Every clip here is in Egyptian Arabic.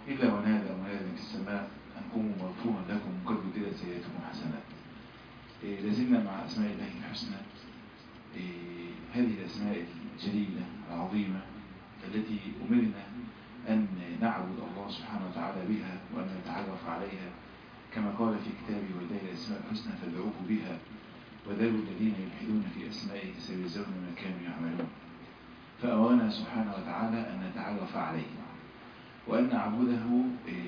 إلا ونادى مناد في السماء أن قوموا مغفورا لكم قد بدلت سيئاتكم حسنات إيه لازلنا مع أسماء الله الحسنى إيه هذه الأسماء الجليلة العظيمة التي أمرنا أن نعبد الله سبحانه وتعالى بها وأن نتعرف عليها كما قال في كتابه ولله الأسماء الحسنى فادعوه بها وذروا الذين يلحدون في أسمائه سيجزون ما كانوا يعملون فأمرنا سبحانه وتعالى أن نتعرف عليه وأن نعبده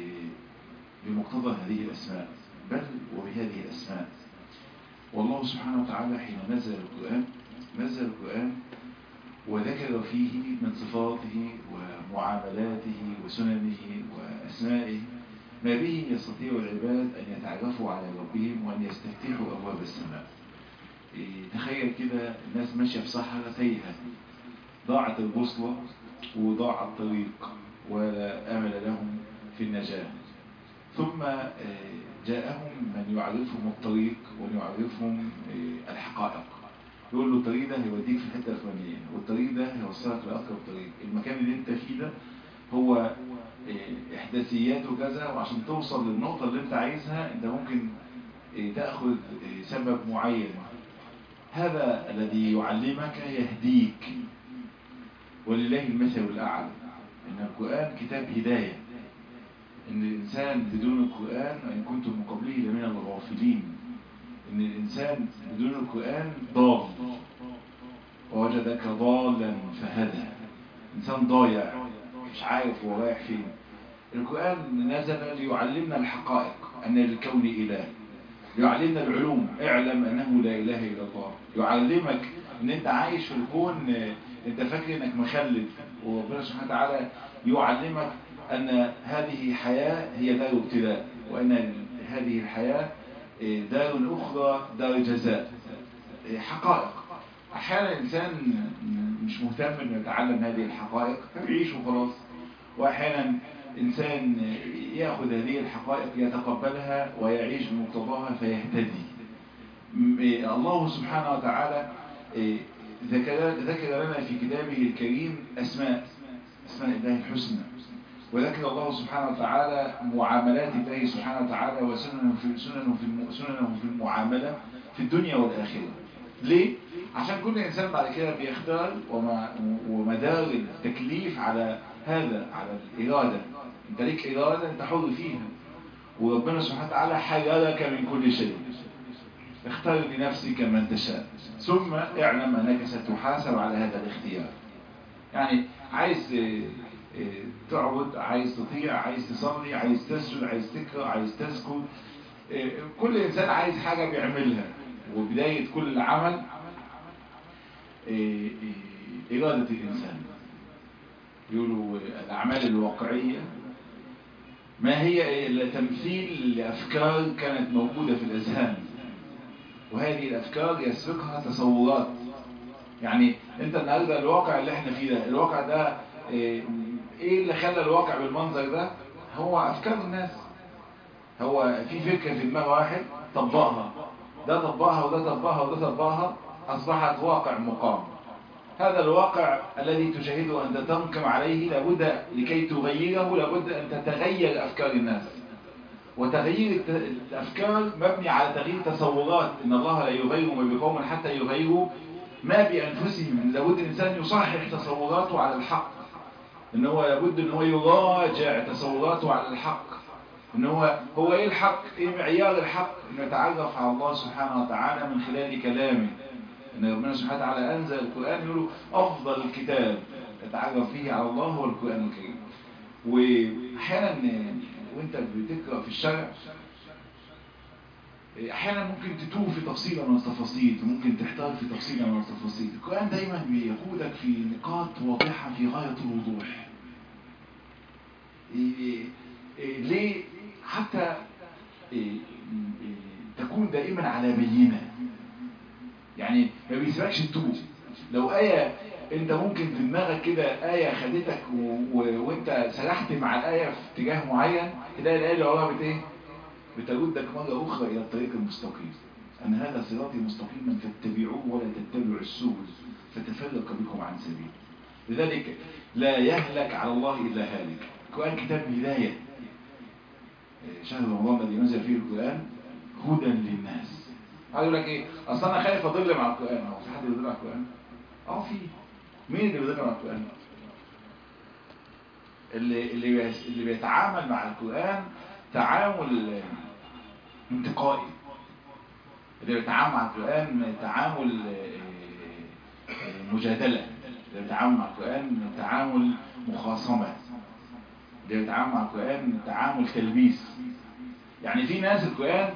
بمقتضى هذه الأسماء بل وبهذه الأسماء والله سبحانه وتعالى حين نزل القرآن نزل القرآن وذكر فيه من صفاته ومعاملاته وسننه وأسمائه ما به يستطيع العباد أن يتعرفوا على ربهم وأن يستفتحوا أبواب السماء تخيل كده الناس ماشية في صحراء تايهة ضاعت البوصلة وضاع الطريق ولا أمل لهم في النجاة ثم جاءهم من يعرفهم الطريق ويعرفهم الحقائق يقول له الطريق ده هيوديك في الحته الفلانيه والطريق ده هيوصلك لاقرب طريق المكان اللي انت فيه ده هو احداثياته كذا وعشان توصل للنقطه اللي انت عايزها انت ممكن تاخذ سبب معين هذا الذي يعلمك يهديك ولله المثل الاعلى ان القران كتاب هدايه ان الانسان بدون القران وان كنتم من قبله لمن الغافلين ان الانسان بدون القرآن ضال ووجدك ضالا فهدى انسان ضايع مش عارف هو رايح فين القرآن نزل ليعلمنا الحقائق ان الكون اله يعلمنا العلوم اعلم انه لا اله الا الله يعلمك ان انت عايش في الكون انت فاكر انك مخلد وربنا سبحانه وتعالى يعلمك ان هذه حياة هي دار ابتلاء وان هذه الحياة دار أخرى دار جزاء حقائق أحيانا الإنسان مش مهتم أنه يتعلم هذه الحقائق فبيعيش وخلاص وأحيانا إنسان يأخذ هذه الحقائق يتقبلها ويعيش بمقتضاها فيهتدي الله سبحانه وتعالى ذكر, ذكر لنا في كتابه الكريم أسماء أسماء الله الحسنى وذكر الله سبحانه وتعالى معاملات الله سبحانه وتعالى وسننه في سننه في سننه في المعاملة في الدنيا والآخرة ليه؟ عشان كل إنسان بعد كده بيختار ومدار التكليف على هذا على الإرادة أنت ليك إرادة أنت حر فيها وربنا سبحانه وتعالى حررك من كل شيء اختار لنفسك من تشاء ثم اعلم أنك ستحاسب على هذا الاختيار يعني عايز تعبد عايز تطيع عايز تصلي عايز تسجد عايز تقرا عايز تسكت كل انسان عايز حاجه بيعملها وبدايه كل العمل اراده الانسان يقولوا الاعمال الواقعيه ما هي الا تمثيل لافكار كانت موجوده في الاذهان وهذه الافكار يسبقها تصورات يعني انت النهارده الواقع اللي احنا فيه ده الواقع ده ايه اللي خلى الواقع بالمنظر ده هو افكار الناس هو في فكرة في دماغ واحد طبقها ده طبقها وده طبقها وده طبقها اصبحت واقع مقام هذا الواقع الذي تشاهده أنت تنقم عليه لابد لكي تغيره لابد أن تتغير أفكار الناس وتغيير الأفكار مبني على تغيير تصورات إن الله لا يغير ما بقوم حتى يغيروا ما بأنفسهم لابد الإنسان يصحح تصوراته على الحق إن هو لابد إن هو يراجع تصوراته على الحق إن هو هو إيه الحق إيه معيار الحق إنه يتعرف على الله سبحانه وتعالى من خلال كلامه إن ربنا سبحانه وتعالى أنزل القرآن يقول أفضل الكتاب تتعرف فيه على الله هو القرآن الكريم وأحيانا وانت بتقرأ في الشرع احيانا ممكن تتوه في تفصيلة من التفاصيل وممكن تحتار في تفصيلة من التفاصيل القرآن دايما بيقودك في نقاط واضحة في غاية الوضوح ليه حتى تكون دائما على بينة يعني ما بيسيبكش تتوه لو آية انت ممكن في دماغك كده آية خدتك و... و... وانت سرحت مع الآية في اتجاه معين تلاقي الآية اللي وراها بت ايه بتردك مرة أخرى إلى الطريق المستقيم أن هذا صراطي مستقيما فاتبعوه ولا تتبعوا السبل فتفرق بكم عن سبيل لذلك لا يهلك على الله إلا هالك القرآن كتاب هداية شهر رمضان الذي نزل فيه القرآن هدى للناس قاعد يقول لك ايه اصل انا خايف اضل مع القرآن هو في حد بيضل مع القرآن اه في مين اللي بيضل مع القرآن اللي اللي اللي بيتعامل مع القرآن تعامل انتقائي اللي بيتعامل مع القرآن تعامل مجادلة اللي بيتعامل مع القرآن تعامل مخاصمة اللي بيتعامل مع القرآن تعامل تلبيس يعني في ناس القرآن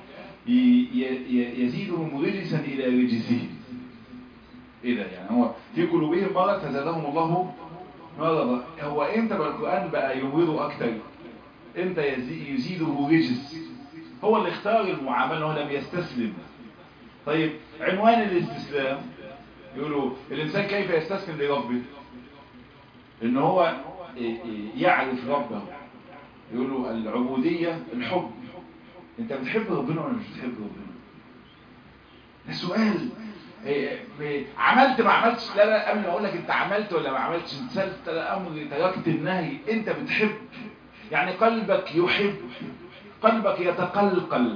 يزيدهم رجسا إلى رجسهم ايه ده يعني هو في قلوبهم مرض فزادهم الله مرضا هو امتى بقى القرآن بقى يمرضه اكتر امتى يزيده رجس هو اللي اختار المعاملة هو لم يستسلم طيب عنوان الاستسلام يقولوا الانسان كيف يستسلم لربه ان هو يعرف ربه يقولوا العبودية الحب انت بتحب ربنا ولا مش بتحب ربنا ده سؤال عملت ما عملتش لا لا قبل ما اقول لك انت عملت ولا ما عملتش انسلت الامر تركت النهي انت بتحب يعني قلبك يحب قلبك يتقلقل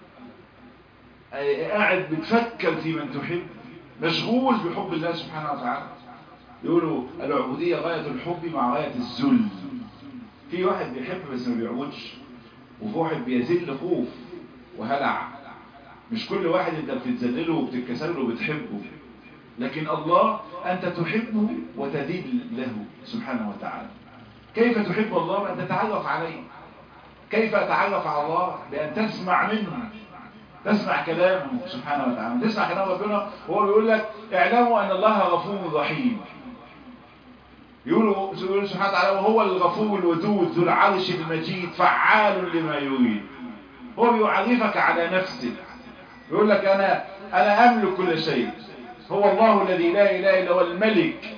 قاعد بتفكر في من تحب مشغول بحب الله سبحانه وتعالى يقولوا العبودية غاية الحب مع غاية الذل في واحد بيحب بس ما بيعبدش وفي واحد بيذل خوف وهلع مش كل واحد انت بتتذلله وبتتكسر له وبتحبه لكن الله انت تحبه وتذل له سبحانه وتعالى كيف تحب الله بأن تتعرف عليه كيف أتعرف على الله بأن تسمع منه تسمع كلامه سبحانه وتعالى تسمع كلام ربنا وهو بيقول لك اعلموا أن الله غفور رحيم يقولوا سبحانه وتعالى وهو الغفور الودود ذو العرش المجيد فعال لما يريد هو بيعرفك على نفسه يقول لك أنا أنا أملك كل شيء هو الله الذي لا إله إلا هو الملك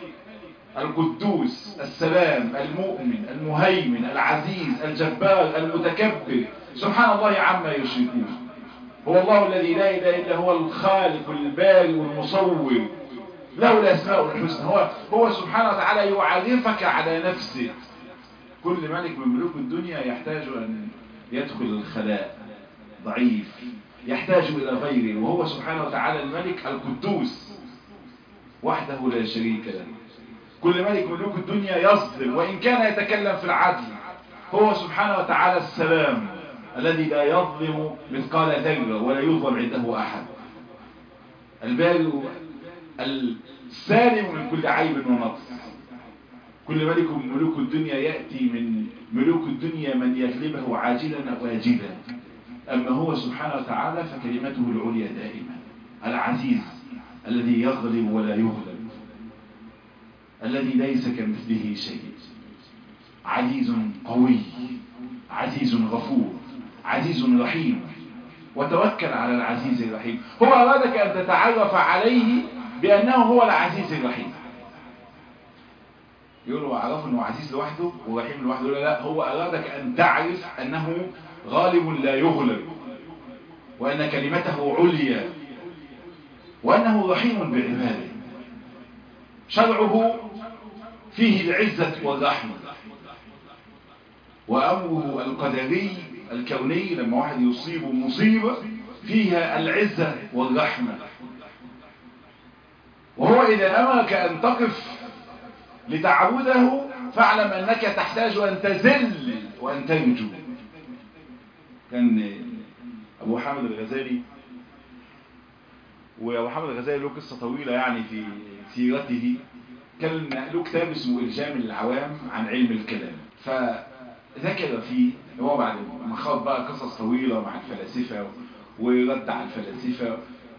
القدوس السلام المؤمن المهيمن العزيز الجبار المتكبر سبحان الله عما يشركون هو الله الذي لا إله إلا هو الخالق الباري والمصور له الأسماء الحسنى هو هو سبحانه وتعالى يعرفك على نفسه كل ملك من ملوك الدنيا يحتاج أن يدخل الخلاء ضعيف يحتاج إلى غيره وهو سبحانه وتعالى الملك القدوس وحده لا شريك له كل ملك ملوك الدنيا يظلم وإن كان يتكلم في العدل هو سبحانه وتعالى السلام الذي لا يظلم مثقال ذرة ولا يظلم عنده أحد الباري السالم من كل عيب ونقص كل ملك من ملوك الدنيا يأتي من ملوك الدنيا من يغلبه عاجلا أو آجلا أما هو سبحانه وتعالى فكلمته العليا دائما العزيز الذي يغلب ولا يغلب الذي ليس كمثله شيء عزيز قوي عزيز غفور عزيز رحيم وتوكل على العزيز الرحيم هو أرادك أن تتعرف عليه بأنه هو العزيز الرحيم يقولوا عرفوا أنه عزيز لوحده ورحيم لوحده لا لا هو أرادك أن تعرف أنه غالب لا يغلب وأن كلمته عليا وأنه رحيم بعباده شرعه فيه العزة والرحمة وأمره القدري الكوني لما واحد يصيب مصيبة فيها العزة والرحمة وهو إذا أمرك أن تقف لتعبده فاعلم أنك تحتاج أن تزل وأن تنجو كان أبو حامد الغزالي وأبو حامد الغزالي له قصة طويلة يعني في سيرته كان له كتاب اسمه إلجام العوام عن علم الكلام فذكر فيه هو بعد ما خاض بقى قصص طويلة مع الفلاسفة ورد على الفلاسفة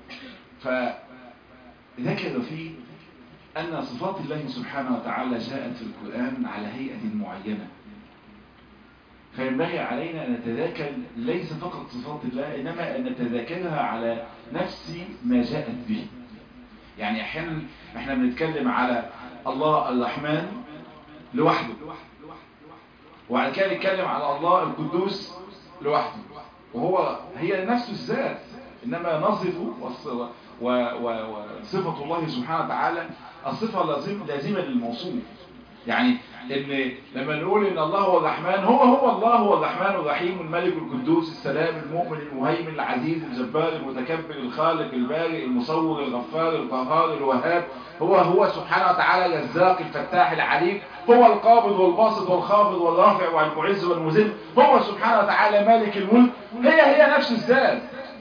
فذكر فيه أن صفات الله سبحانه وتعالى جاءت في القرآن على هيئة معينة فينبغي علينا أن نتذاكر ليس فقط صفات الله إنما أن نتذاكرها على نفس ما جاءت به يعني أحيانا احنا بنتكلم على الله الرحمن لوحده وبعد كده نتكلم على الله القدوس لوحده وهو هي نفس الذات إنما نصفه وصفة الله سبحانه وتعالى الصفة لازمة للموصوف يعني ان لما نقول ان الله هو الرحمن هو هو الله هو الرحمن الرحيم الملك القدوس السلام المؤمن المهيمن العزيز الجبار المتكبر الخالق البارئ المصور الغفار القهار الوهاب هو هو سبحانه وتعالى الرزاق الفتاح العليم هو القابض والباسط والخافض والرافع والمعز والمذل هو سبحانه وتعالى مالك الملك هي هي نفس الذات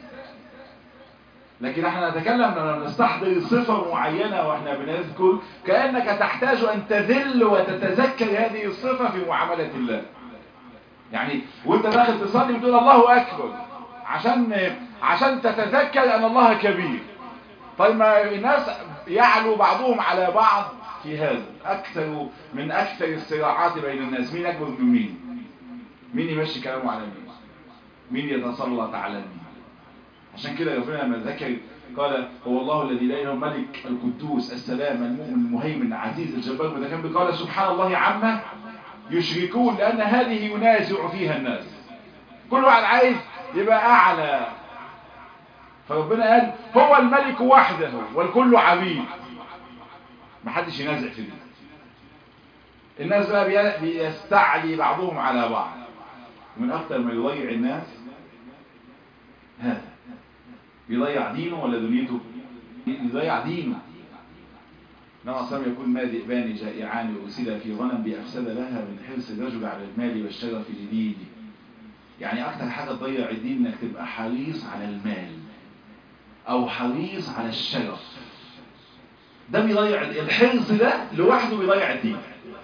لكن احنا نتكلم لما نستحضر صفة معينة واحنا بنذكر كأنك تحتاج ان تذل وتتذكر هذه الصفة في معاملة الله يعني وانت داخل تصلي بتقول الله اكبر عشان عشان تتذكر ان الله كبير طيب ما الناس يعلو بعضهم على بعض في هذا اكثر من اكثر الصراعات بين الناس مين اكبر من مين مين يمشي كلامه على مين مين يتسلط على مين عشان كده ربنا لما ذكر قال هو الله الذي لا اله الملك القدوس السلام المؤمن المهيمن العزيز الجبار المتكبر قال سبحان الله عما يشركون لان هذه ينازع فيها الناس كل واحد عايز يبقى اعلى فربنا قال هو الملك وحده والكل عبيد محدش ينازع في دي الناس بقى بيستعلي بعضهم على بعض من اكتر ما يضيع الناس هذا يضيع دينه ولا دنيته يضيع دينه نوع صام يكون ما ذئبان جائعان وأسلا في ظنم بأفسد لها من حرص الرجل على المال والشرف لدينه يعني أكتر حاجة تضيع الدين إنك تبقى حريص على المال أو حريص على الشرف ده بيضيع الحرص ده لوحده بيضيع الدين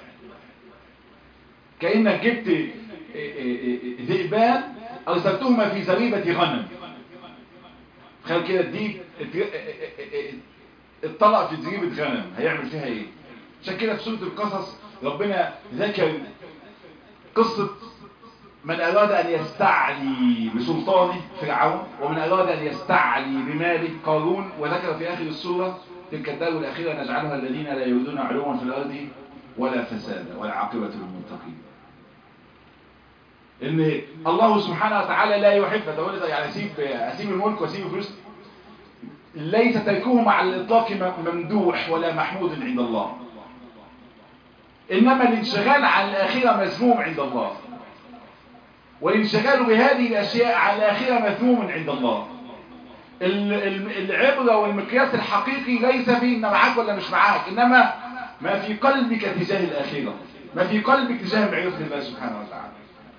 كأنك جبت ذئبان أرسلتهما في زريبة غنم تخيل كده الديب اتطلق في زريبة غنم هيعمل فيها ايه عشان كده في سورة القصص ربنا ذكر قصة من أراد أن يستعلي بسلطانه فرعون ومن أراد أن يستعلي بماله قارون وذكر في آخر السورة تلك الدار الأخيرة نجعلها الذين لا يريدون علوا في الأرض ولا فسادا ولا عاقبة للمتقين ان الله سبحانه وتعالى لا يحب تقول يعني اسيب اسيب الملك واسيب الفلوس ليس تركه على الاطلاق ممدوح ولا محمود عند الله انما الانشغال عن الاخره مذموم عند الله والانشغال بهذه الاشياء على الاخره مذموم عند الله العبره والمقياس الحقيقي ليس في ان معاك ولا مش معاك انما ما في قلبك تجاه الاخره ما في قلبك تجاه معرفه الله سبحانه وتعالى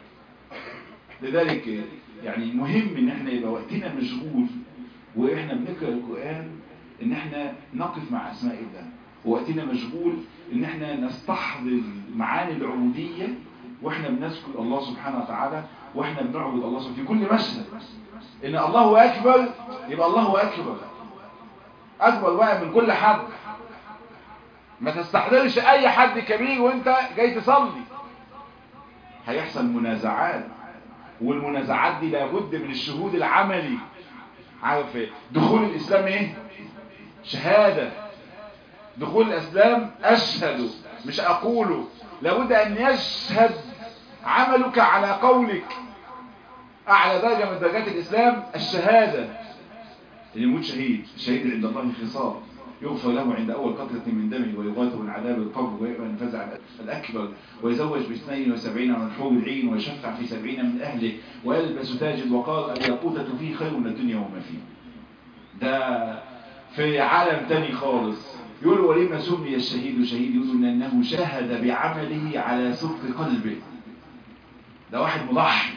لذلك يعني مهم ان احنا يبقى وقتنا مشغول واحنا بنقرا القران ان احنا نقف مع اسماء الله ووقتنا مشغول ان احنا نستحضر معاني العبوديه واحنا بنذكر الله سبحانه وتعالى واحنا بنعبد الله سبحانه في كل مشهد ان الله اكبر يبقى الله اكبر اكبر بقى من كل حد ما تستحضرش اي حد كبير وانت جاي تصلي هيحصل منازعات والمنازعات دي لابد من الشهود العملي عارف ايه دخول الاسلام ايه شهادة دخول الاسلام اشهد مش اقوله لابد ان يشهد عملك على قولك اعلى درجة من درجات الاسلام الشهادة اللي يموت شهيد الشهيد عند الله خصاب يغفر له عند أول قطرة من دمه ويغاث من عذاب القبر ويأمن الفزع الأكبر ويزوج باثنين وسبعين من حور العين ويشفع في سبعين من أهله ويلبس تاج الوقار الياقوتة فيه خير من الدنيا وما فيه ده في عالم تاني خالص يقولوا ولما سمي الشهيد شهيد يقولوا أنه شهد بعمله على صدق قلبه ده واحد مضحي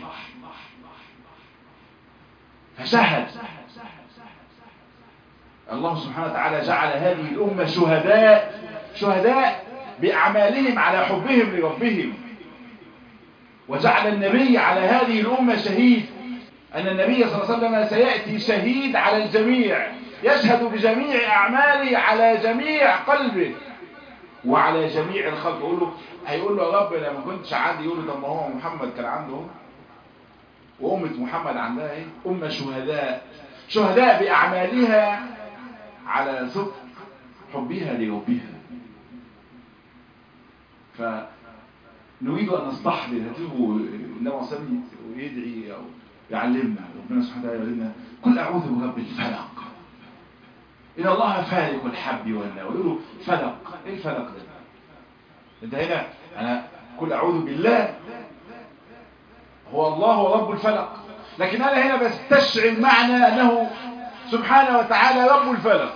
فشهد الله سبحانه وتعالى جعل هذه الأمة شهداء شهداء بأعمالهم على حبهم لربهم وجعل النبي على هذه الأمة شهيد أن النبي صلى الله عليه وسلم سيأتي شهيد على الجميع يشهد بجميع أعماله على جميع قلبه وعلى جميع الخلق يقول له هيقول له يا رب انا ما كنتش عندي يقول له طب ما هو محمد كان عنده وأمة محمد عندها ايه أمة شهداء شهداء بأعمالها على صدق حبها لربها فنريد أن نستحضر هتلغوا النبي صلى ويدعي أو يعلمنا ربنا سبحانه وتعالى يعلمنا قل أعوذ برب الفلق إن الله فالق الحب والنوى يقولوا فلق إيه الفلق ده انت هنا انا كل اعوذ بالله هو الله هو رب الفلق لكن انا هنا بستشعر معنى انه سبحانه وتعالى رب الفلق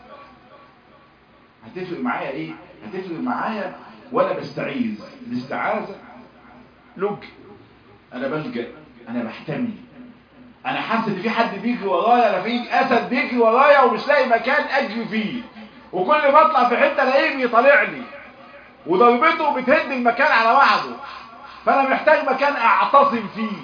هتفرق معايا ايه هتفرق معايا وانا بستعيذ الاستعاذة لج انا بلجأ انا بحتمي انا حاسس ان في حد بيجري ورايا انا في اسد بيجري ورايا ومش لاقي مكان اجري فيه وكل ما اطلع في حته الاقيه بيطالع لي وضربته بتهد المكان على بعضه فانا محتاج مكان اعتصم فيه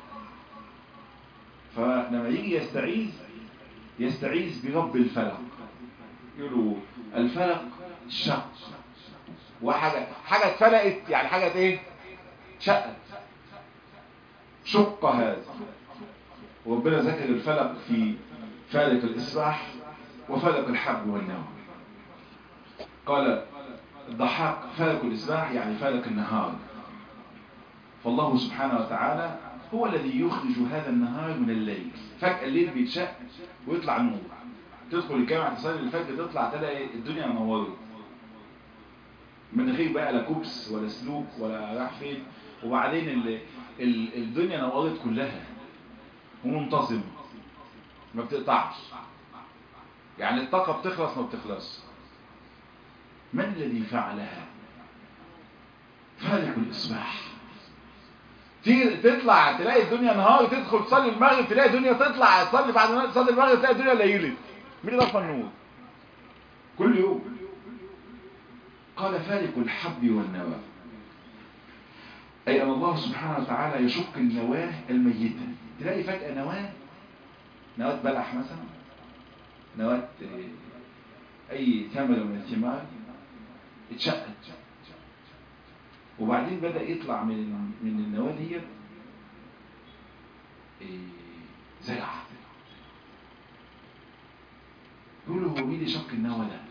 فلما يجي يستعيذ يستعيذ برب الفلق يقولوا الفلق شق وحاجة حاجة اتفلقت يعني حاجة ايه شقت شق هذا وربنا ذكر الفلق في فالق الإصباح وفلق الحب والنوم قال الضحاك فلق الإصباح يعني فلق النهار فالله سبحانه وتعالى هو الذي يخرج هذا النهار من الليل فجأة الليل بيتشق ويطلع نور تدخل الجامعة تصلي الفجر تطلع تلاقي الدنيا منورة من غير بقى لا كوبس ولا سلوك ولا راح فين وبعدين ال ال الدنيا نورت كلها ومنتظمة ما بتقطعش يعني الطاقة بتخلص ما بتخلص من الذي فعلها فالق الإصباح تيجي تطلع تلاقي الدنيا نهار تدخل تصلي المغرب تلاقي الدنيا تطلع تصلي بعد ما تصلي المغرب تلاقي الدنيا ليلت مين اللي طفى النور كل يوم قال فالق الحب والنوى أي أن الله سبحانه وتعالى يشق النواة الميتة تلاقي فجأة نواة نواة بلح مثلا نواة أي ثمرة من الثمار اتشقت وبعدين بدأ يطلع من من النواة ديت زرع يقولوا هو مين اللي شق النوى ده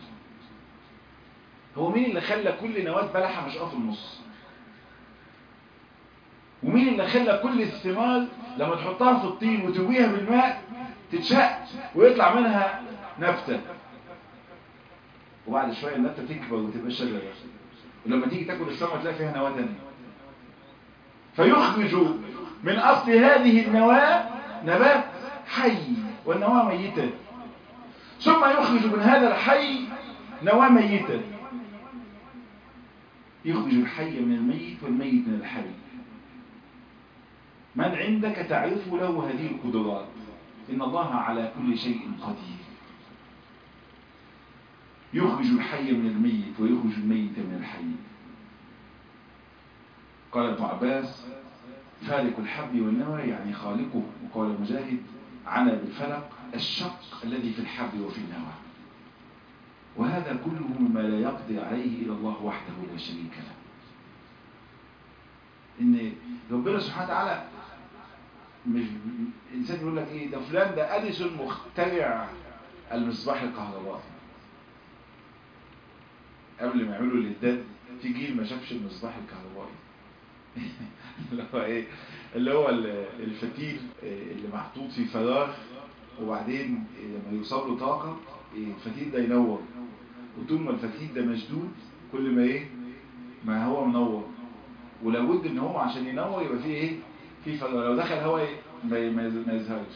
هو مين اللي خلى كل نواة بلحة مش في النص ومين اللي خلى كل الثمار لما تحطها في الطين وتويها بالماء تتشق ويطلع منها نبتة وبعد شوية النبتة تكبر وتبقى شجرة ولما تيجي تاكل الثمرة تلاقي فيها نواة تانية فيخرج من أصل هذه النواة نبات حي والنواة ميتة ثم يخرج من هذا الحي نواة ميتة يخرج الحي من الميت والميت من الحي من عندك تعرف له هذه القدرات إن الله على كل شيء قدير يخرج الحي من الميت ويخرج الميت من الحي قال ابن عباس فالق الحب والنوى يعني خالقه وقال مجاهد عنا بالفلق الشق الذي في الحب وفي النوى وهذا كله مما لا يقضي عليه إلى الله وحده لا شريك له إن ربنا سبحانه وتعالى مش إنسان يقول لك إيه ده فلان ده أديسون مخترع المصباح الكهربائي قبل ما يعملوا الليدات في جيل ما شافش المصباح الكهربائي اللي هو ايه اللي هو الفتيل اللي محطوط في فراغ وبعدين لما يوصل له طاقة الفتيل ده ينور وطول ما الفتيل ده مشدود كل ما ايه ما هو منور ولابد ان هو عشان ينور يبقى فيه ايه في فراغ لو دخل هواء ما ما يظهرش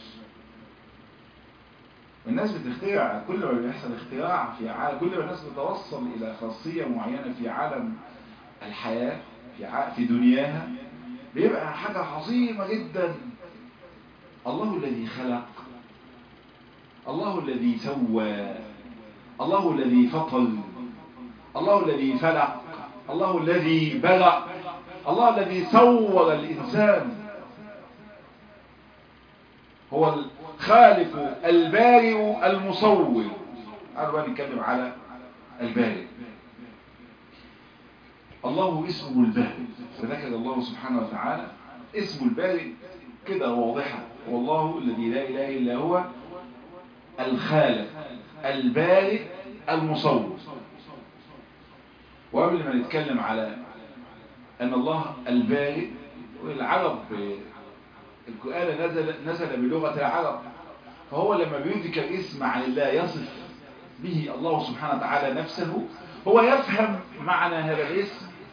الناس بتخترع كل ما بيحصل اختراع في عالم كل ما الناس بتوصل الى خاصية معينة في عالم الحياة في ع... في دنياها بيبقى حاجة عظيمة جدا الله الذي خلق الله الذي سوى الله الذي فطر الله الذي فلق الله الذي برأ الله الذي صور الإنسان هو الخالق البارئ المصور قالوا بقى نتكلم على البارئ الله اسمه البارئ فذكر الله سبحانه وتعالى اسم البارئ كده واضحة والله الذي لا إله إلا هو الخالق البارئ المصور وقبل ما نتكلم على أن الله البارئ والعرب القرآن نزل, نزل بلغة العرب فهو لما بيذكر اسم عن الله يصف به الله سبحانه وتعالى نفسه هو يفهم معنى هذا الاسم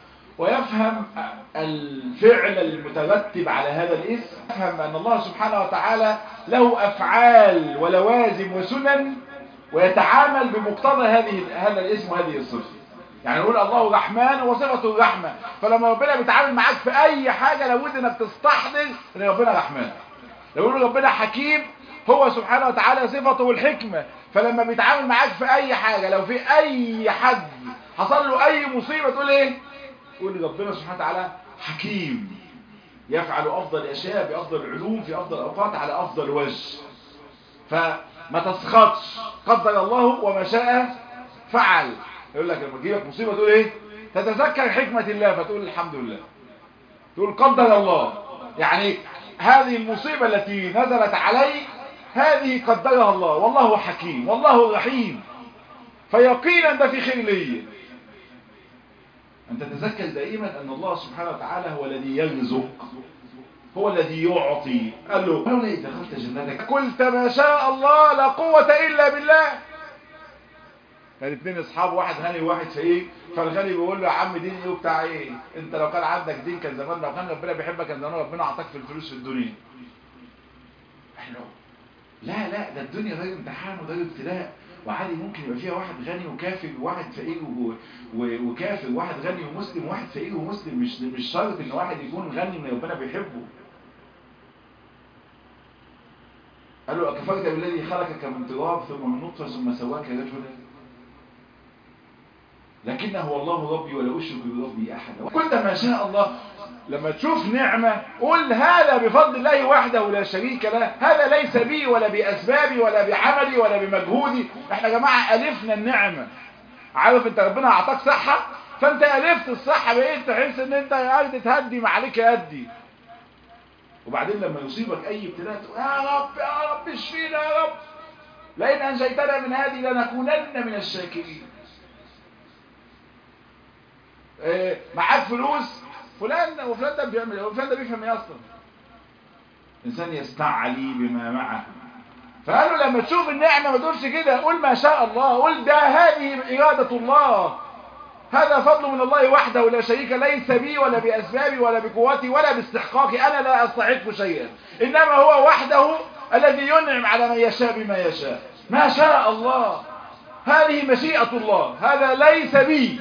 ويفهم الفعل المترتب على هذا الاسم يفهم أن الله سبحانه وتعالى له أفعال ولوازم وسنن ويتعامل بمقتضى هذه هذا الاسم وهذه الصفة يعني نقول الله رحمن وصفة الرحمة فلما ربنا بيتعامل معاك في أي حاجة لابد أنك تستحضر أن ربنا رحمن لو يقول ربنا حكيم هو سبحانه وتعالى صفته الحكمة فلما بيتعامل معاك في أي حاجة لو في أي حد حصل له أي مصيبة تقول إيه تقول ربنا سبحانه وتعالى حكيم يفعل أفضل الأشياء بأفضل العلوم في أفضل الأوقات على أفضل وجه فما تسخطش قدر الله وما شاء فعل يقول لك لما تجيلك مصيبة تقول ايه تتذكر حكمة الله فتقول الحمد لله تقول قدر الله يعني هذه المصيبة التي نزلت علي هذه قدرها الله والله حكيم والله رحيم فيقينا ده في خير لي أن تتذكر دائما أن الله سبحانه وتعالى هو الذي يرزق هو الذي يعطي قال له لولا دخلت جنتك قلت ما شاء الله لا قوة إلا بالله كان اتنين اصحاب واحد غني وواحد فقير فالغني بيقول له يا عم دين ايه وبتاع ايه انت لو كان عندك دين كان زمان لو كان ربنا بيحبك كان زمان ربنا اعطاك في الفلوس في الدنيا احنا لا لا ده الدنيا غير امتحان وغير ابتلاء وعادي ممكن يبقى فيها واحد غني وكافر وواحد فقير وكافر وواحد غني ومسلم وواحد فقير ومسلم مش مش شرط ان واحد يكون غني من ربنا بيحبه قال له أكفرت بالذي خلقك من تراب ثم من نطفة ثم سواك رجلا لكنه هو الله ربي ولا أشرك بربي أحدا كنت ما شاء الله لما تشوف نعمة قل هذا بفضل الله وحده لا شريك له هذا ليس بي ولا بأسبابي ولا بعملي ولا بمجهودي احنا يا جماعة ألفنا النعمة عارف انت ربنا أعطاك صحة فانت ألفت الصحة بقيت تحس ان انت قاعد تهدي ما عليك يدي وبعدين لما يصيبك اي ابتلاء تقول يا رب يا رب اشفينا يا رب لئن انجيتنا من هذه لنكونن من الشاكرين إيه معاك فلوس فلان وفلان ده بيعمل ايه وفلان ده بيفهم ايه اصلا انسان يستعلي بما معه فقالوا لما تشوف النعمه ما تقولش كده قول ما شاء الله قول ده هذه اراده الله هذا فضل من الله وحده لا شريك ليس بي ولا بأسبابي ولا بقوتي ولا باستحقاقي أنا لا أستحق شيئا إنما هو وحده الذي ينعم على من يشاء بما يشاء ما شاء الله هذه مشيئة الله هذا ليس بي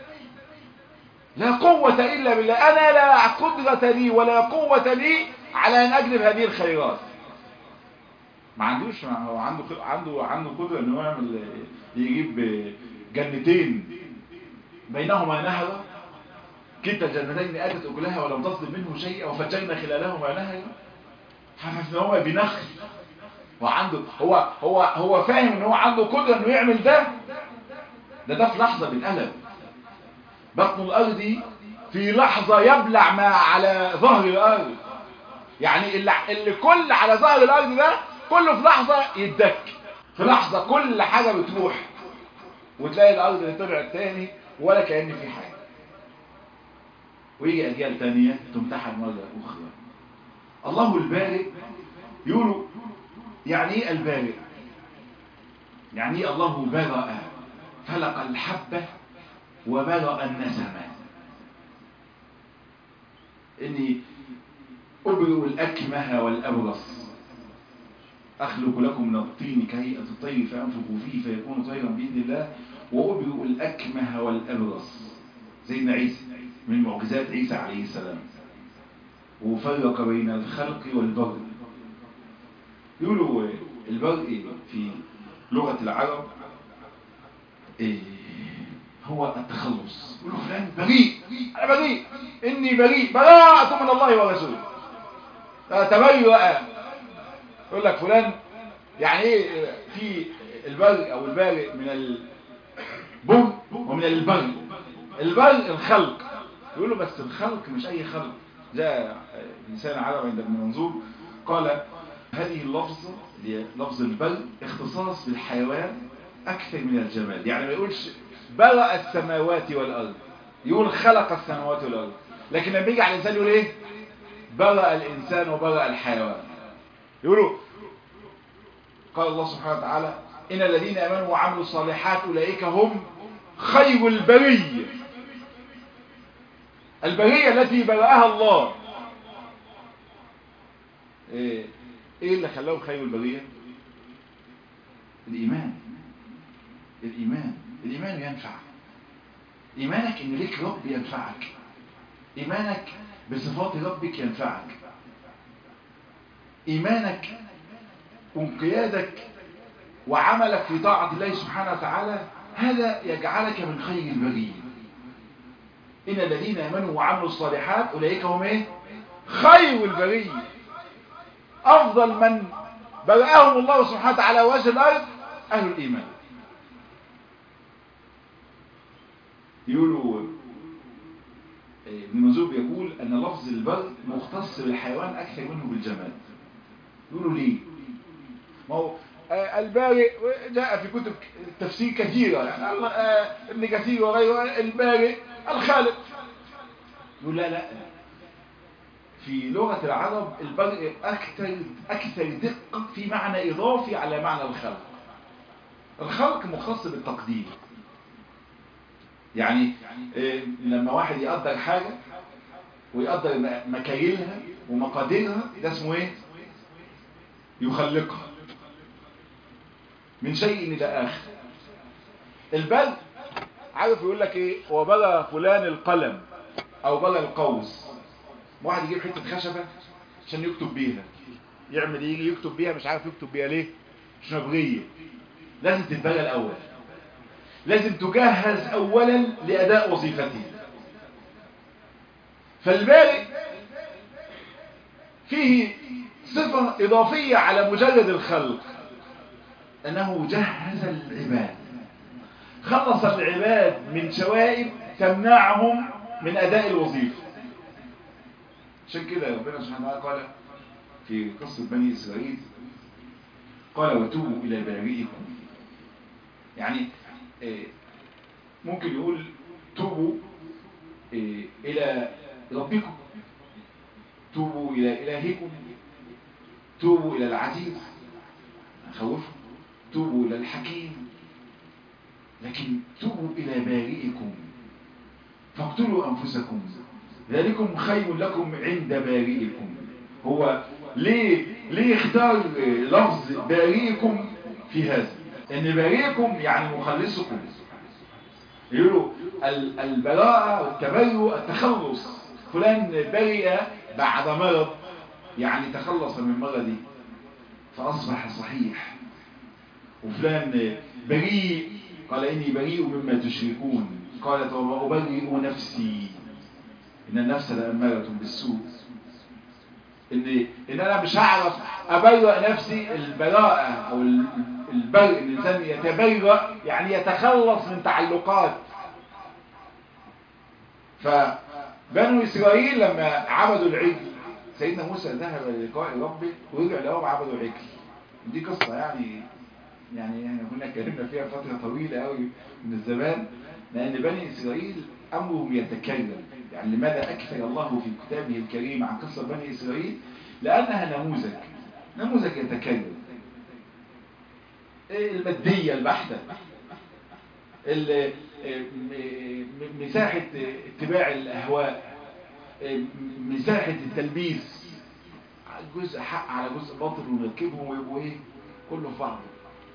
لا قوة إلا بالله أنا لا قدرة لي ولا قوة لي على أن أجلب هذه الخيرات ما عندوش ما هو عنده عنده عنده قدرة إنه يعمل يجيب جنتين بينهما نهر كلتا الجنتين آتت أكلها ولم تصدم منه شيء وفجرنا خلالهما نهر حففناهما بنخل وعنده هو هو هو فاهم ان هو عنده قدرة انه يعمل ده ده ده في لحظة بالقلب بطن الارض في لحظة يبلع ما على ظهر الارض يعني اللي, اللي كل على ظهر الارض ده كله في لحظة يدك في لحظة كل حاجة بتروح وتلاقي الارض اللي طلعت تاني ولا كأن في حاجة ويجي أجيال تانية تمتحن مرة أخرى الله البارئ يقولوا يعني ايه البارئ يعني ايه الله برأ فلق الحبة وبرأ النسمة إني أبرئ الأكمه والأبرص أخلق لكم من الطين كهيئة الطير فأنفق فيه فيكون طيرا بإذن الله وأبرئ الأكمه والأبرص سيدنا عيسى من معجزات عيسى عليه السلام وفرق بين الخلق والبر يقولوا البر في لغة العرب هو التخلص يقولوا فلان بريء أنا بريء إني بريء براءة من الله ورسوله تبرأ يقول لك فلان يعني ايه في البر او البارئ من البر ومن البر البر الخلق يقول له بس الخلق مش اي خلق جاء انسان عربي عند ابن منظور قال هذه اللفظة لفظ البر اختصاص بالحيوان اكثر من الجمال يعني ما يقولش برأ السماوات والارض يقول خلق السماوات والارض لكن لما يجي على الانسان يقول ايه برأ الانسان وبرأ الحيوان يقولوا قال الله سبحانه وتعالى إن الذين أمنوا وعملوا الصالحات أولئك هم خير البرية البرية التي برأها الله ايه إيه اللي خلاهم خير البرية الايمان الايمان الايمان ينفع ايمانك ان ليك رب ينفعك ايمانك بصفات ربك ينفعك ايمانك وانقيادك وعملك في طاعة الله سبحانه وتعالى هذا يجعلك من خير البرية إن الذين آمنوا وعملوا الصالحات أولئك هم إيه؟ خير البرية أفضل من برأهم الله سبحانه وتعالى وجه الأرض أهل الإيمان يقولوا ابن منظور بيقول أن لفظ البر مختص بالحيوان أكثر منه بالجماد يقولوا ليه ما هو البارئ جاء في كتب تفسير كثيرة يعني ابن كثير وغيره البارئ الخالق يقول لا لا في لغة العرب البرء أكثر, أكثر دقة في معنى إضافي على معنى الخلق الخلق مختص بالتقدير يعني لما واحد يقدر حاجة ويقدر مكايلها ومقاديرها ده اسمه ايه يخلقها من شيء إلى آخر البل عارف يقول لك ايه هو بلى فلان القلم او بلى القوس واحد يجيب حتة خشبة عشان يكتب بيها يعمل يجي يكتب بيها مش عارف يكتب بيها ليه مش نبغية لازم تتبلى الأول لازم تجهز أولا لأداء وظيفته فالبارئ فيه صفة إضافية على مجرد الخلق أنه جهز العباد خلص العباد من شوائب تمنعهم من أداء الوظيفة عشان كده ربنا سبحانه وتعالى قال في قصة بني إسرائيل قال وتوبوا إلى بارئكم يعني ممكن يقول توبوا إلى ربكم توبوا إلى إلهكم توبوا إلى العزيز خوفوا توبوا إلى الحكيم لكن توبوا إلى بارئكم فاقتلوا أنفسكم ذلكم خير لكم عند بارئكم هو ليه ليه اختار لفظ بارئكم في هذا ان بارئكم يعني مخلصكم يقولوا البراءة والتبرؤ التخلص فلان برئ بعد مرض يعني تخلص من مرضه فأصبح صحيح وفلان بريء قال إني بريء مما تشركون قالت وما أبرئ نفسي إن النفس لأمارة بالسوء إن, إن أنا مش هعرف أبرئ نفسي البراءة أو البرء الإنسان يتبرأ يعني يتخلص من تعلقات فبنو إسرائيل لما عبدوا العجل سيدنا موسى ذهب للقاء ربه ورجع لهم عبدوا العجل دي قصة يعني يعني احنا كنا اتكلمنا فيها فترة طويلة قوي من الزمان لأن بني إسرائيل أمرهم يتكلم يعني لماذا أكثر الله في كتابه الكريم عن قصة بني إسرائيل لأنها نموذج نموذج يتكلم المادية البحتة مساحة اتباع الأهواء مساحة التلبيس جزء حق على جزء باطل ونركبهم ويبقوا ايه كله في بعضه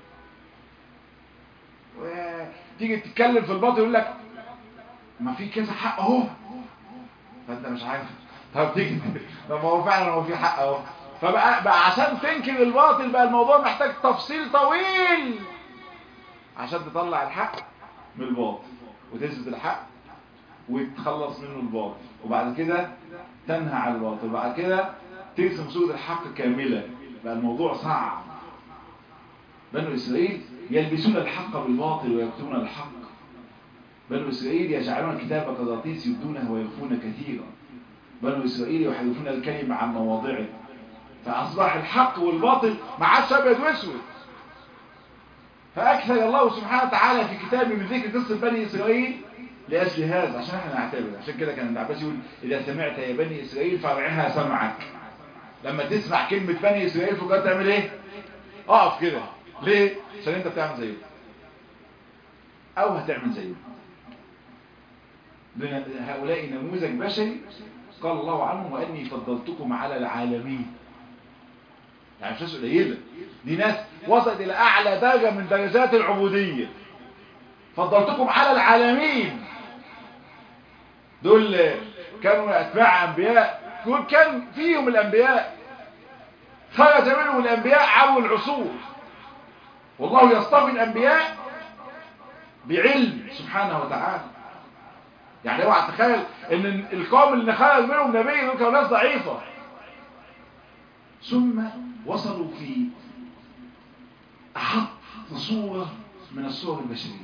وتيجي تتكلم في الباطل يقول لك ما في كذا حق اهو فانت مش عارف طب تيجي ما هو فعلا هو في حق اهو فبقى بقى عشان تنكر الباطل بقى الموضوع محتاج تفصيل طويل عشان تطلع الحق من الباطل وتثبت الحق وتخلص منه الباطل وبعد كده تنهى على الباطل وبعد كده ترسم صورة الحق كاملة بقى الموضوع صعب بنو إسرائيل يلبسون الحق بالباطل ويكتمون الحق بنو إسرائيل يجعلون الكتاب قراطيس يبدونه ويخفون كثيرا بنو إسرائيل يحذفون الكلمة عن مواضعه فأصبح الحق والباطل ما عادش أبيض وأسود فأكثر الله سبحانه وتعالى في كتابه من ذكر قصة بني إسرائيل لأجل هذا عشان احنا نعتبر عشان كده كان العباس يقول إذا سمعت يا بني إسرائيل فارعها سمعك لما تسمع كلمة بني إسرائيل فقط تعمل إيه؟ اقف كده ليه؟ عشان أنت بتعمل زيه أو هتعمل زيه هؤلاء نموذج بشري قال الله عنهم وأني فضلتكم على العالمين يعني مش ناس قليلة دي ناس وصلت إلى أعلى درجة من درجات العبودية فضلتكم على العالمين دول كانوا أتباع أنبياء دول كان فيهم الأنبياء خرج منهم الأنبياء عبر العصور والله يصطفي الأنبياء بعلم سبحانه وتعالى يعني اوعى تخيل ان القوم اللي خرج منهم نبي دول كانوا ناس ضعيفه ثم وصلوا في احط صوره من الصور البشريه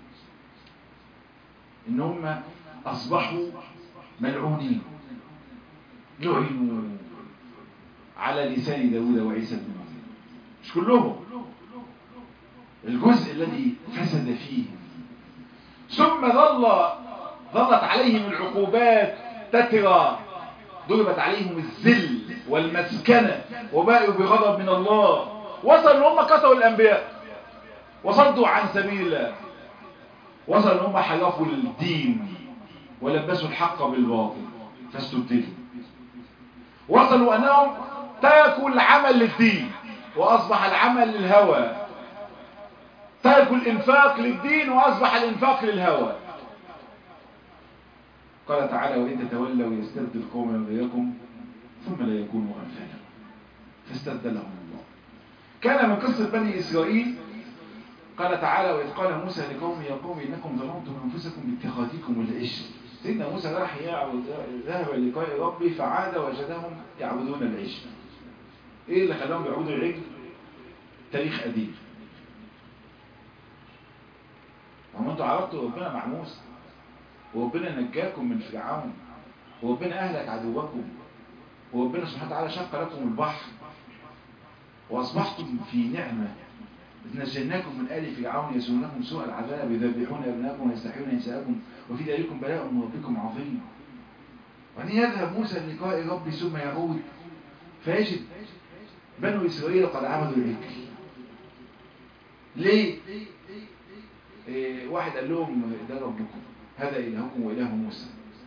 ان هم اصبحوا ملعونين لعنوا على لسان داود وعيسى بن مريم مش كلهم الجزء الذي فسد فيه ثم ظل ظلت عليهم العقوبات تترى ضربت عليهم الذل والمسكنة وباءوا بغضب من الله وصلوا ان هم قتلوا الانبياء وصدوا عن سبيل الله وصلوا ان هم حرفوا الدين ولبسوا الحق بالباطل فاستبدلوا وصلوا انهم تركوا العمل للدين واصبح العمل للهوى تركوا الانفاق للدين واصبح الانفاق للهوى قال تعالى وإن تتولوا يستبدل قوما غيركم ثم لا يكونوا أمثالكم فاستبدلهم الله كان من قصة بني إسرائيل قال تعالى وإذ قال موسى لقوم يا قوم إنكم ظلمتم أنفسكم باتخاذكم العجل سيدنا موسى راح يعبد ذهب لقاء ربي فعاد وجدهم يعبدون العجل ايه اللي خلاهم يعبدوا العجل تاريخ قديم هم انتوا عرفتوا ربنا مع موسى وربنا نجاكم من فرعون وربنا أهلك عدوكم وربنا سبحانه وتعالى شق لكم البحر وأصبحتم في نعمة نجيناكم من آل فرعون يسونكم سوء العذاب يذبحون أبناءكم ويستحيون نساءكم وفي ذلكم بلاء من ربكم عظيم وأن يذهب موسى لقاء ربي ثم يعود فيجد بنو إسرائيل قد عملوا العجل ليه؟ إيه واحد قال لهم ده ربكم هذا إلهكم وإله موسى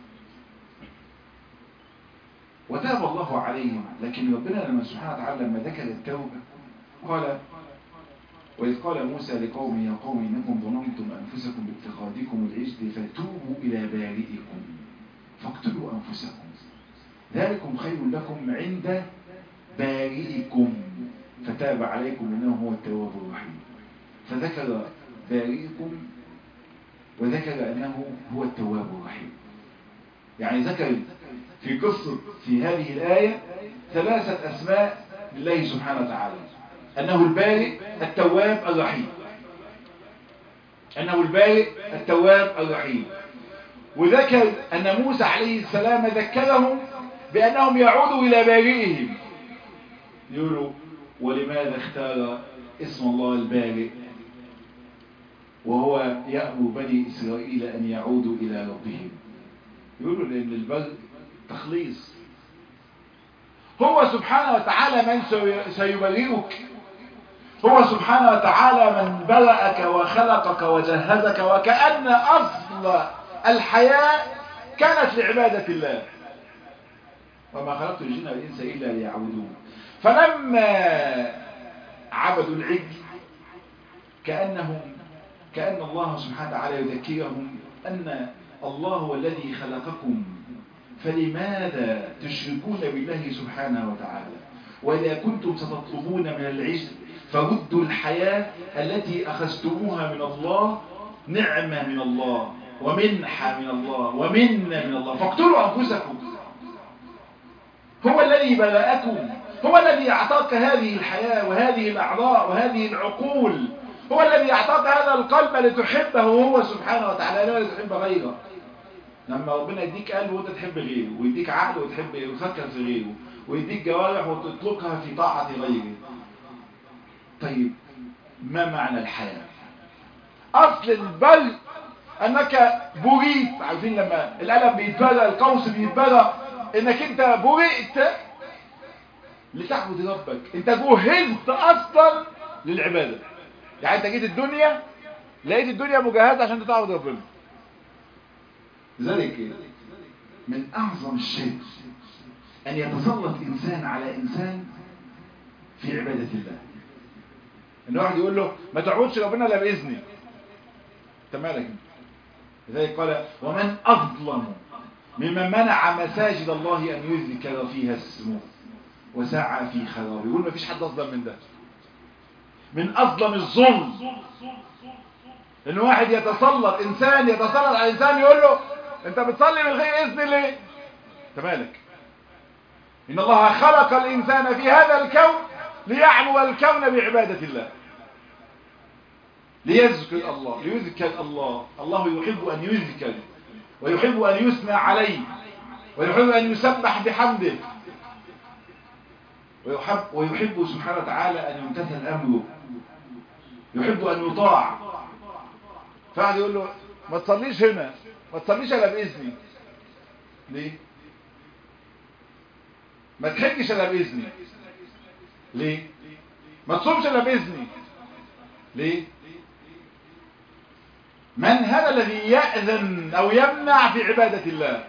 وتاب الله عليهم لكن ربنا لما سبحانه وتعالى لما ذكر التوبة قال وإذ قال موسى لقوم يا قوم إنكم ظلمتم أنفسكم باتخاذكم العجل فتوبوا إلى بارئكم فاقتلوا أنفسكم ذلكم خير لكم عند بارئكم فتاب عليكم إنه هو التواب الرحيم فذكر بارئكم وذكر أنه هو التواب الرحيم يعني ذكر في قصة في هذه الآية ثلاثة أسماء لله سبحانه وتعالى أنه البارئ التواب الرحيم أنه البارئ التواب الرحيم وذكر أن موسى عليه السلام ذكرهم بأنهم يعودوا إلى بارئهم يقولوا ولماذا اختار اسم الله البارئ وهو يأمر بني إسرائيل أن يعودوا إلى ربهم يقولوا لأن البر تخليص هو سبحانه وتعالى من سيبرئك هو سبحانه وتعالى من برأك وخلقك وجهزك وكأن أصل الحياة كانت لعبادة الله وما خلقت الجن والإنس إلا ليعبدون فلما عبدوا العجل كأنهم كأن الله سبحانه وتعالى يذكرهم أن الله هو الذي خلقكم فلماذا تشركون بالله سبحانه وتعالى وإذا كنتم ستطلبون من العجل فردوا الحياة التي أخذتموها من الله نعمة من الله ومنحة من الله ومنة من الله فاقتلوا أنفسكم هو الذي بلأكم هو الذي أعطاك هذه الحياة وهذه الأعضاء وهذه العقول هو الذي أعطاك هذا القلب لتحبه هو سبحانه وتعالى لا تحب غيره لما ربنا يديك قلب وانت تحب غيره ويديك عقل وتحب وتفكر في غيره ويديك جوارح وتطلقها في طاعة غيره طيب ما معنى الحياة أصل البر أنك بريت عارفين لما القلم بيتبرى القوس بيتبرى انك انت برئت لتعبد ربك انت جهزت اصلا للعبادة يعني انت جيت الدنيا لقيت الدنيا مجهزة عشان تعبد ربنا لذلك من أعظم الشيء أن يتسلط إنسان على إنسان في عبادة الله إن واحد يقول له ما تعبدش ربنا إلا بإذني أنت مالك لذلك قال ومن أظلم ممن منع مساجد الله أن يذكر فيها اسمه وسعى في خرابه يقول ما فيش حد أظلم من ده من أظلم الظلم إن واحد يتسلط إنسان يتسلط على إنسان يقول له أنت بتصلي من غير إذن ليه أنت مالك إن الله خلق الإنسان في هذا الكون ليعمل الكون بعبادة الله ليذكر الله ليذكر الله الله يحب أن يذكر ويحب أن يثنى عليه ويحب أن يسبح بحمده ويحب, ويحب سبحانه وتعالى أن يمتثل أمره يحب أن يطاع فقعد يقول له ما تصليش هنا ما تصليش الا باذني ليه ما تحجش الا باذني ليه ما تصومش الا باذني ليه من هذا الذي يأذن او يمنع في عبادة الله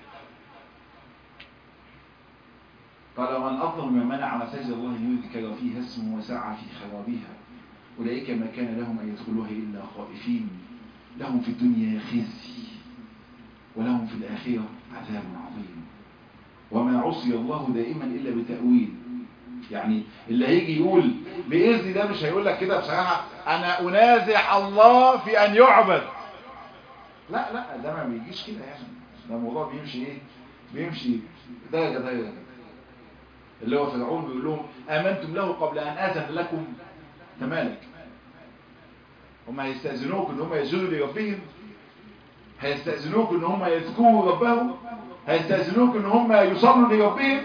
قال ومن أظلم من منع مساجد الله يذكر فيها اسمه وسعى في خرابها أولئك ما كان لهم أن يدخلوها إلا خائفين لهم في الدنيا خزي ولهم في الآخرة عذاب عظيم وما عصي الله دائما إلا بتأويل يعني اللي هيجي يقول بإذن ده مش هيقول لك كده بصراحة أنا أنازع الله في أن يعبد لا لا ده ما بيجيش كده يعني ده الموضوع بيمشي إيه بيمشي درجة درجة اللي هو فرعون بيقول لهم آمنتم له قبل أن آذن لكم تمالك هم هيستأذنوك ان هم يسجدوا لربهم هيستأذنوك ان هم يذكروا ربهم هيستأذنوك ان هم يصلوا لربهم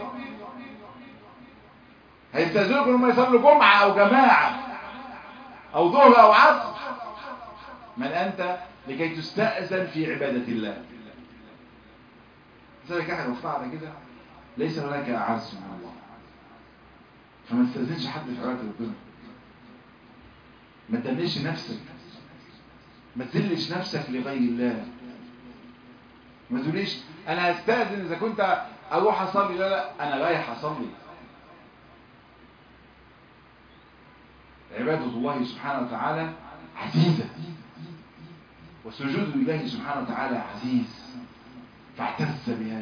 هيستأذنوك ان هم يصلوا جمعة او جماعة او ظهر او عصر من انت لكي تستأذن في عبادة الله ذلك احد وفعل كده ليس هناك اعز من الله فما تستأذنش حد في عبادة ربنا ما تدنيش نفسك ما تذلش نفسك لغير الله ما تقوليش انا هستأذن اذا كنت اروح اصلي لا لا انا رايح اصلي عبادة الله سبحانه وتعالى عزيزة وسجود لله سبحانه وتعالى عزيز فاعتز بهذا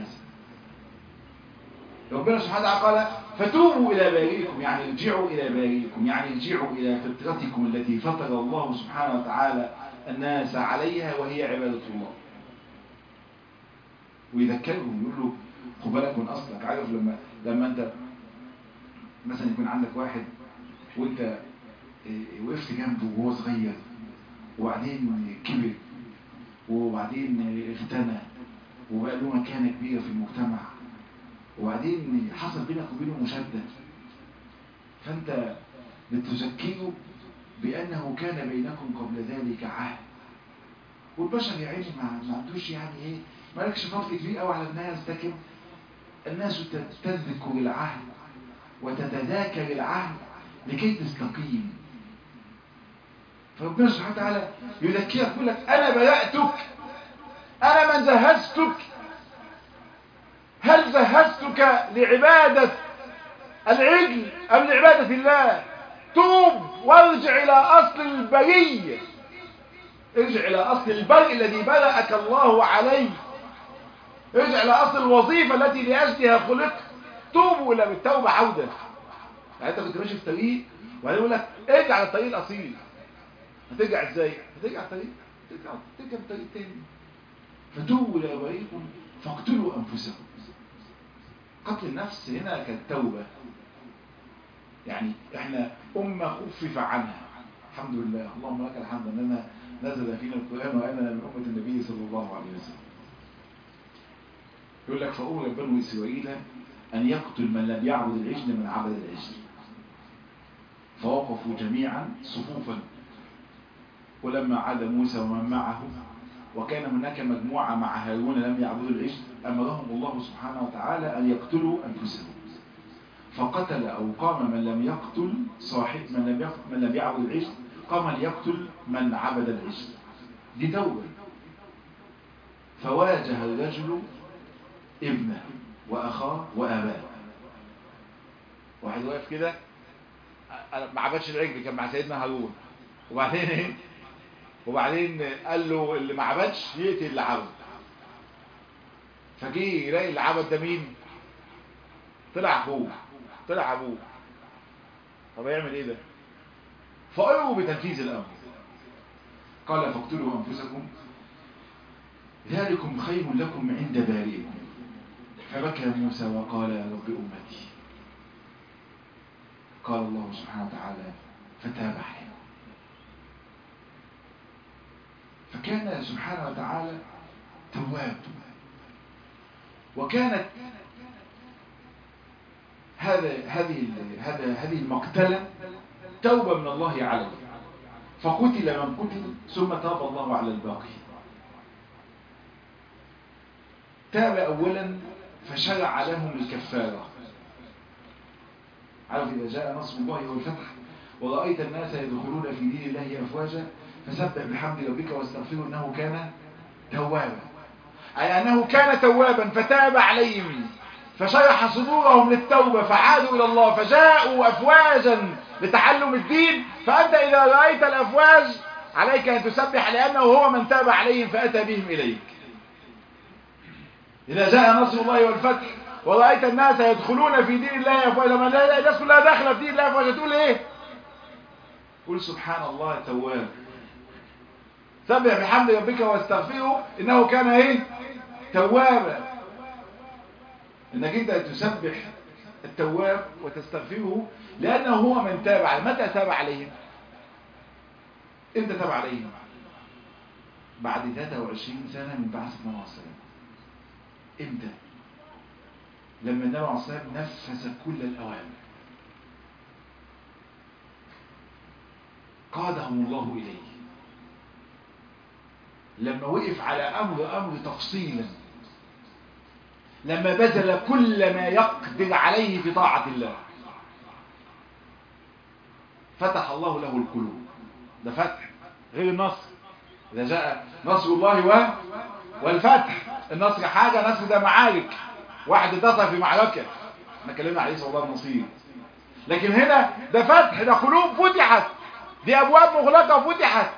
ربنا سبحانه وتعالى قال فتوبوا إلى بارئكم يعني ارجعوا إلى بارئكم يعني ارجعوا إلى فطرتكم التي فطر الله سبحانه وتعالى الناس عليها وهي عبادة الله ويذكرهم يقول له خد بالك من أصلك عارف لما لما أنت مثلا يكون عندك واحد وأنت وقفت جنبه وهو صغير وبعدين كبر وبعدين اغتنى وبقى له مكانة كبيرة في المجتمع وبعدين حصل بينك وبينه مشادة فانت بتذكره بانه كان بينكم قبل ذلك عهد والبشر يا عيني ما عندوش يعني ايه مالكش فضل كبير قوي على الناس لكن الناس تذكر العهد وتتذاكر العهد لكي تستقيم فربنا سبحانه وتعالى يذكرك يقول لك انا بدأتك انا من جهزتك هل جهزتك لعبادة العجل أم لعبادة الله توب وارجع إلى أصل البرية ارجع إلى أصل البرء الذي بدأك الله عليه ارجع إلى أصل الوظيفة التي لأجلها خلقت توبوا إلى بالتوبة عودة يعني أنت كنت ماشي في طريق وبعدين يقول لك ارجع على الطريق الأصيل هترجع ازاي؟ هترجع الطريق ترجع ترجع الطريق تاني فتوبوا إلى بريكم فاقتلوا أنفسكم قتل النفس هنا كالتوبة يعني احنا أمة خفف عنها الحمد لله اللهم لك الحمد أننا نزل فينا القرآن وأننا من أمة النبي صلى الله عليه وسلم يقول لك فأمر بنو إسرائيل أن يقتل من لم يعبد العجل من عبد العجل فوقفوا جميعا صفوفا ولما عاد موسى ومن معه وكان هناك مجموعة مع هارون لم يعبدوا العجل أمرهم الله سبحانه وتعالى أن يقتلوا أنفسهم فقتل أو قام من لم يقتل صاحب من لم يقتل من لم يعبد العجل قام ليقتل من عبد العجل دي توبة فواجه الرجل ابنه وأخاه وأباه واحد واقف كده أنا ما عبدش العجل كان مع سيدنا هارون وبعدين ايه وبعدين قال له اللي ما عبدش يقتل اللي عبد فجه يلاقي اللي عبد ده مين طلع اخوه طلع ابوه طب يعمل ايه ده فأمروا بتنفيذ الامر قال فاقتلوا انفسكم ذلكم خير لكم عند بارئكم فبكى موسى وقال يا رب امتي قال الله سبحانه وتعالى فتاب عليه فكان سبحانه وتعالى تواب وكانت هذا هذه هذا هذه المقتلة توبة من الله عليه فقتل من قتل ثم تاب الله على الباقي تاب أولا فشرع لهم الكفارة عارف إذا جاء نصر الله والفتح ورأيت الناس يدخلون في دين الله أفواجا فسبح بحمد ربك واستغفره إنه كان توابا أي أنه كان توابا فتاب عليهم فشرح صدورهم للتوبة فعادوا إلى الله فجاءوا أفواجا لتعلم الدين فأنت إذا رأيت الأفواج عليك أن تسبح لأنه هو من تاب عليهم فأتى بهم إليك إذا جاء نصر الله والفتح ورأيت الناس يدخلون في دين الله أفواجا لما الناس كلها داخلة في دين الله أفواجا تقول إيه قل سبحان الله تواب سبح بحمد ربك واستغفره إنه كان إيه توابا انك انت تسبح التواب وتستغفره لانه هو من تاب عليه متى تاب عليهم امتى تاب عليهم بعد 23 سنة من بعث النبي عليه الصلاة امتى لما النبي عليه الصلاة نفذ كل الأوامر قادهم الله إليه لما وقف على أمر أمر تفصيلا لما بذل كل ما يقدر عليه في طاعة الله فتح الله له القلوب ده فتح غير النصر إذا جاء نصر الله و... والفتح النصر حاجة النصر ده معارك واحد انتصر في معركة احنا اتكلمنا عليه صلى الله عليه وسلم لكن هنا ده فتح ده قلوب فتحت دي أبواب مغلقة فتحت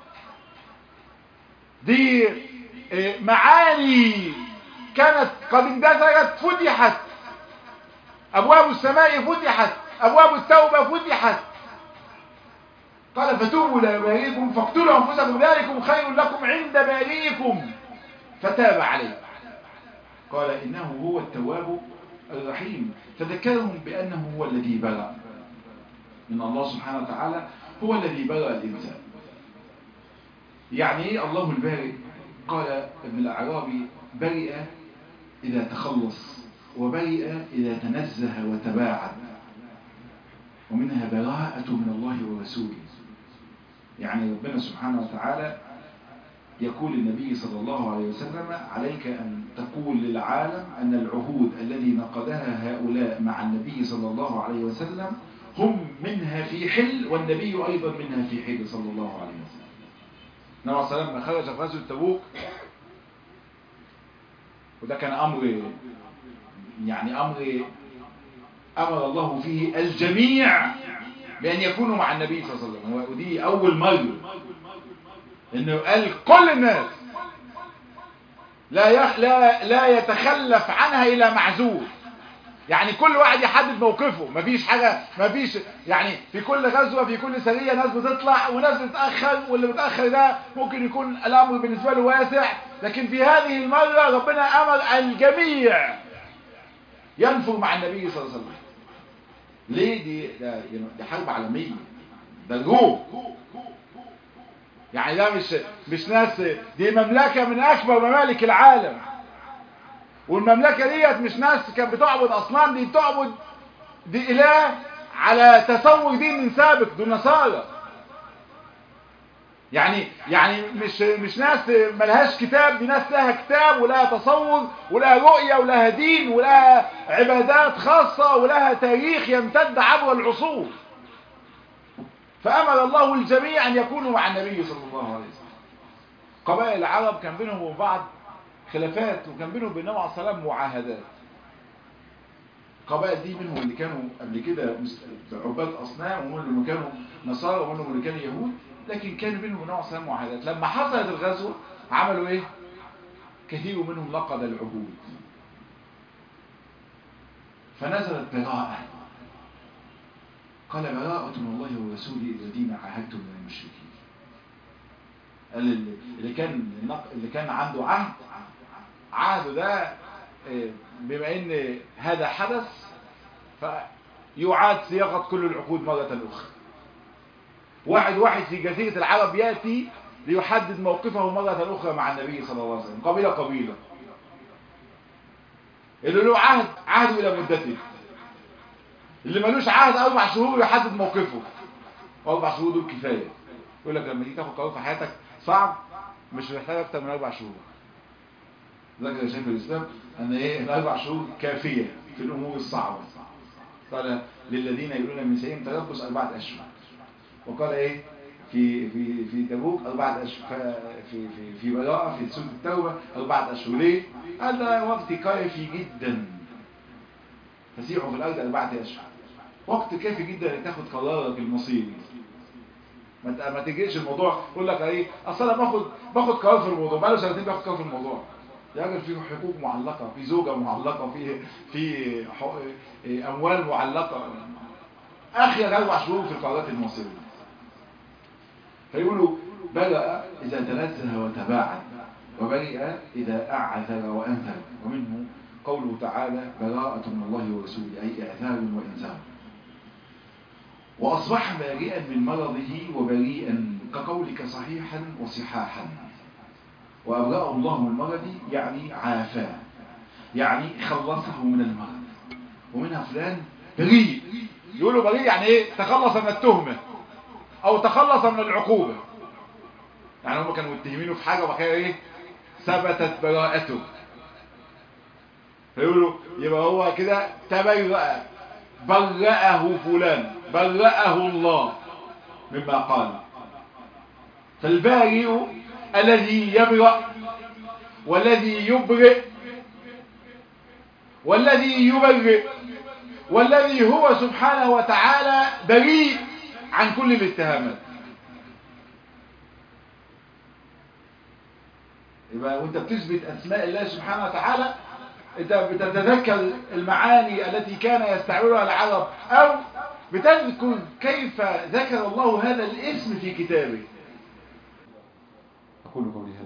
دي معاني كانت قد اندثرت فتحت أبواب السماء فتحت أبواب التوبة فتحت قال فتوبوا إلى باريكم فاقتلوا أنفسكم ذلكم خير لكم عند باريكم فتاب عليه قال إنه هو التواب الرحيم فذكرهم بأنه هو الذي برأ من الله سبحانه وتعالى هو الذي برأ الإنسان يعني إيه الله البارئ قال ابن الأعرابي برئ إذا تخلص وبرئ إذا تنزه وتباعد ومنها براءة من الله ورسوله يعني ربنا سبحانه وتعالى يقول النبي صلى الله عليه وسلم عليك أن تقول للعالم أن العهود الذي نقدها هؤلاء مع النبي صلى الله عليه وسلم هم منها في حل والنبي أيضا منها في حل صلى الله عليه وسلم النبي صلى الله عليه وسلم خرج في غزوة تبوك وده كان أمر يعني أمر أمر الله فيه الجميع بأن يكونوا مع النبي صلى الله عليه وسلم ودي أول مرة إنه قال كل الناس لا يخ... لا لا يتخلف عنها إلى معذور يعني كل واحد يحدد موقفه مفيش حاجة مفيش يعني في كل غزوة في كل سرية ناس بتطلع وناس بتتأخر واللي بتأخر ده ممكن يكون الأمر بالنسبة له واسع لكن في هذه المرة ربنا أمر الجميع ينفر مع النبي صلى الله عليه وسلم ليه دي ده دي حرب عالمية ده الروم يعني ده مش مش ناس دي مملكة من أكبر ممالك العالم والمملكة ديت مش ناس كانت بتعبد أصنام دي بتعبد دي إله على تصور دين من سابق دول نصارى يعني يعني مش مش ناس ملهاش كتاب دي ناس لها كتاب ولها تصور ولها رؤية ولها دين ولها عبادات خاصة ولها تاريخ يمتد عبر العصور فأمر الله الجميع أن يكونوا مع النبي صلى الله عليه وسلم قبائل العرب كان بينهم وبين بعض خلافات وكان بينهم وبين النبي عليه الصلاه والسلام معاهدات القبائل دي منهم اللي كانوا قبل كده عباد اصنام ومنهم اللي كانوا نصارى ومنهم اللي كانوا يهود لكن كان بينهم وبين النبي عليه الصلاه والسلام معاهدات لما حصلت الغزوه عملوا ايه كثير منهم نقض العهود فنزلت براءة قال براءة من الله ورسوله الذين عاهدتم من المشركين قال اللي كان اللي كان عنده عهد عهده ده بما ان هذا حدث فيعاد صياغة كل العقود مرة أخرى واحد واحد في جزيرة العرب يأتي ليحدد موقفه مرة أخرى مع النبي صلى الله عليه وسلم قبيلة قبيلة اللي له عهد عهده إلى مدته اللي ملوش عهد أربع شهور يحدد موقفه أربع شهور دول كفاية يقول لك لما تيجي تاخد قرار في حياتك صعب مش محتاج أكتر من أربع شهور ذكر شيخ الإسلام أن إيه الأربع شهور كافية في الأمور الصعبة قال للذين يقولون من سيئهم تربص أربعة أشهر وقال إيه في في في تبوك أربعة أشهر في في في براءة في سورة التوبة أربعة أشهر ليه؟ قال ده وقت كافي جدا فسيحوا في الأرض أربعة أشهر وقت كافي جدا تاخد قرارك المصيري ما ما تجيش الموضوع يقول لك ايه اصل انا باخد باخد قرار في الموضوع بقاله سنتين باخد قرار في الموضوع يا راجل في حقوق معلقه في زوجه معلقه في في اموال معلقه اخر اربع شهور في القرارات المصيريه فيقولوا برأ إذا تنزه وتباعد وبرئ إذا أعذر وأنذر ومنه قوله تعالى براءة من الله ورسوله أي إعذار وإنذار وأصبح بارئا من مرضه وبريئا كقولك صحيحا وصحاحا وأبرأه الله من مرضه يعني عافاه يعني خلصه من المرض ومنها فلان بريء يقولوا بريء يعني ايه تخلص من التهمة او تخلص من العقوبة يعني هم كانوا متهمينه في حاجة وبعد كده ايه ثبتت براءته فيقولوا يبقى هو كده تبرأ برأه فلان برأه الله مما قال فالبارئ الذي يبرأ والذي يبرئ والذي يبرئ والذي هو سبحانه وتعالى بريء عن كل الاتهامات يبقى وانت بتثبت اسماء الله سبحانه وتعالى انت بتتذكر المعاني التي كان يستعملها العرب او بتذكر كيف ذكر الله هذا الاسم في كتابه اقول قولي هذا